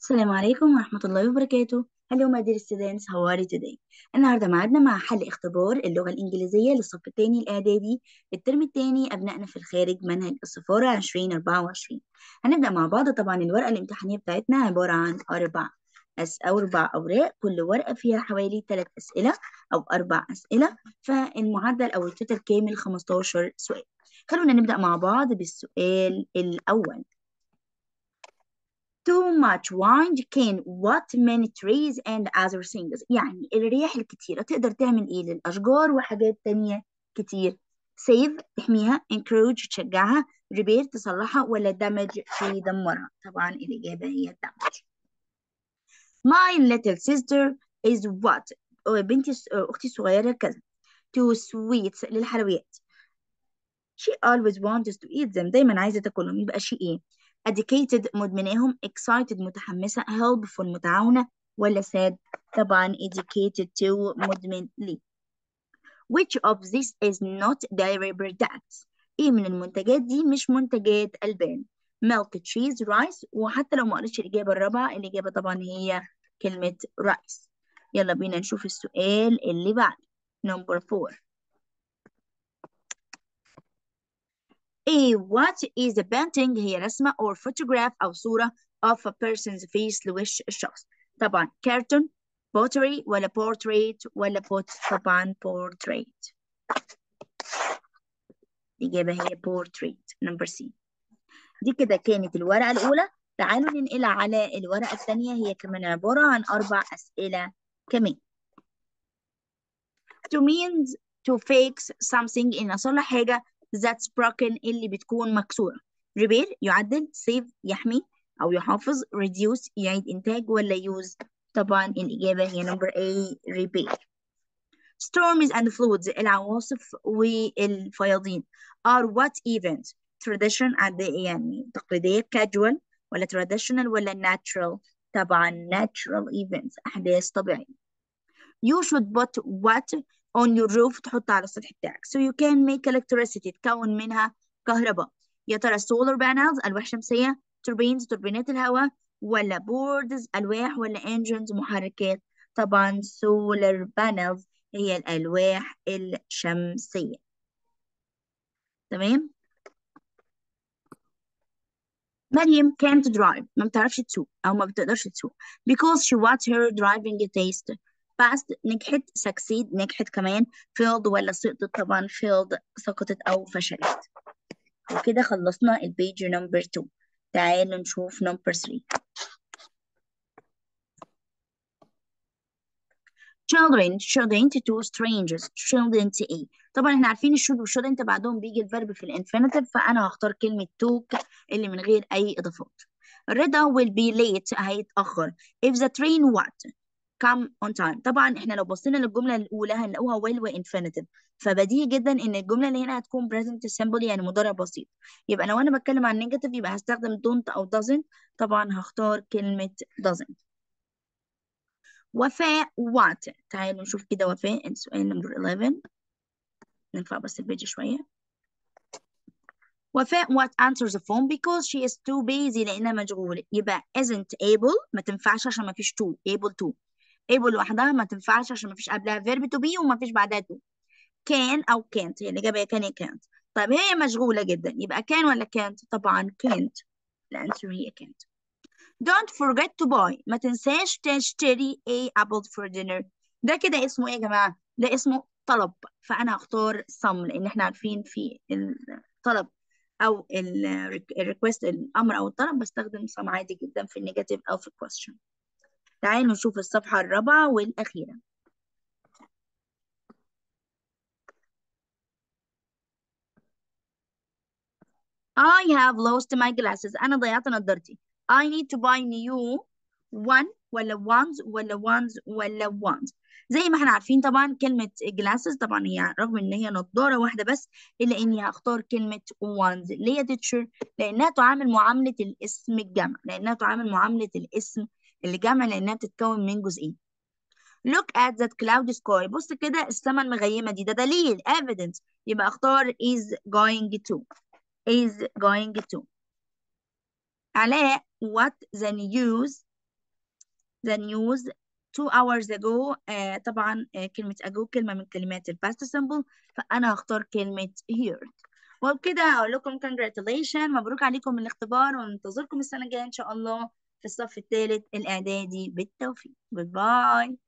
السلام عليكم ورحمة الله وبركاته Hello my dear students how are you today النهاردة معادنا مع حل اختبار اللغة الإنجليزية للصف الثاني الإعدادي الترم الثاني أبنائنا في الخارج منهج السفارة 2024 هنبدأ مع بعض طبعا الورقة الامتحانية بتاعتنا عبارة عن أربع أس أو أربع أوراق كل ورقة فيها حوالي ثلاث أسئلة أو أربع أسئلة فالمعدل أو التوتال كامل 15 سؤال خلونا نبدأ مع بعض بالسؤال الأول Too much wind can what many trees and other things يعني الرياح الكتيرة تقدر تعمل ايه للأشجار وحاجات تانية كتير save تحميها encourage تشجعها repair تصلحها ولا damage تدمرها طبعا الإجابة هي damage My little sister is what بنتي أختي الصغيرة كذا to sweets للحلويات she always wants to eat them دايما عايزة تاكلهم يبقى she ايه educated مدمناهم excited متحمسة helpful متعاونة ولا sad طبعا educated to مدمن لي which of this is not dairy products ايه من المنتجات دي مش منتجات ألبان milk cheese rice وحتى لو ما قريتش الإجابة الرابعة الإجابة طبعا هي كلمة rice يلا بينا نشوف السؤال اللي بعده number four A what is a painting هي رسمة or photograph أو صورة of a person's face لوش الشخص طبعا cartoon pottery ولا portrait ولا pot طبعا portrait الإجابة هي portrait number C دي كده كانت الورقة الأولى تعالوا ننقل على الورقة الثانية هي كمان عبارة عن أربع أسئلة كمان to means to fix something إن أصلح حاجة that's broken اللي بتكون مكسورة repair يعدل save يحمي أو يحافظ reduce يعيد إنتاج ولا use طبعا الإجابة هي number A repair storms and floods العواصف والفياضين are what events tradition يعني تقليدية casual ولا traditional ولا natural طبعا natural events أحداث طبيعية you should put what on your roof تحط على السطح بتاعك so you can make electricity تكون منها كهرباء يا ترى solar panels ألواح شمسية turbines توربينات الهواء ولا boards ألواح ولا engines محركات طبعا solar panels هي الألواح الشمسية تمام مريم can't drive ما بتعرفش تسوق أو ما بتقدرش تسوق because she wants her driving test past نجحت succeed نجحت كمان failed ولا سقطت طبعا failed سقطت أو فشلت وكده خلصنا البيج نمبر 2 تعالوا نشوف نمبر 3 children shouldn't to strangers shouldn't ايه طبعا احنا عارفين الشود والشودنت بعدهم بيجي الفيرب في الانفينيتيف فانا هختار كلمة توك اللي من غير اي اضافات رضا will be late هيتأخر if the train what come on time طبعا احنا لو بصينا للجمله الاولى هنلاقوها will وانفينيتيف فبديهي جدا ان الجمله اللي هنا هتكون present simple يعني مضارع بسيط يبقى لو انا بتكلم عن نيجاتيف يبقى هستخدم don't او doesn't طبعا هختار كلمه doesn't وفاء what تعالوا نشوف كده وفاء السؤال نمبر 11 نرفع بس البيج شويه وفاء what answers the phone because she is too busy لأنها مشغولة يبقى isn't able ما تنفعش عشان ما فيش to able to able لوحدها ما تنفعش عشان ما فيش قبلها verb to be وما فيش بعدها to can أو can't هي الإجابة هي can هي can't طيب هي مشغولة جدا يبقى can ولا can't طبعا can't الأنسر هي can't don't forget to buy ما تنساش تشتري a apple for dinner ده كده اسمه ايه يا جماعة ده اسمه طلب فأنا هختار some لأن احنا عارفين في الطلب أو الريكوست الأمر أو الطلب بستخدم some عادي جدا في النيجاتيف أو في الكويستشن تعالوا نشوف الصفحة الرابعة والأخيرة I have lost my glasses أنا ضيعت نظارتي I need to buy new one ولا ones ولا ones ولا ones زي ما احنا عارفين طبعا كلمة glasses طبعا هي رغم ان هي نظارة واحدة بس الا اني هختار كلمة ones ليه يا teacher لانها تعامل معاملة الاسم الجمع لانها تعامل معاملة الاسم الجمع لانها بتتكون من جزئين look at that cloud sky بص كده السماء المغيمة دي ده دليل evidence يبقى اختار is going to is going to علاء what the news the news two hours ago آه طبعا آه كلمة ago كلمة من كلمات ال past simple فأنا هختار كلمة heard وبكده أقول لكم congratulations مبروك عليكم الاختبار وننتظركم السنة الجاية إن شاء الله في الصف الثالث الإعدادي بالتوفيق goodbye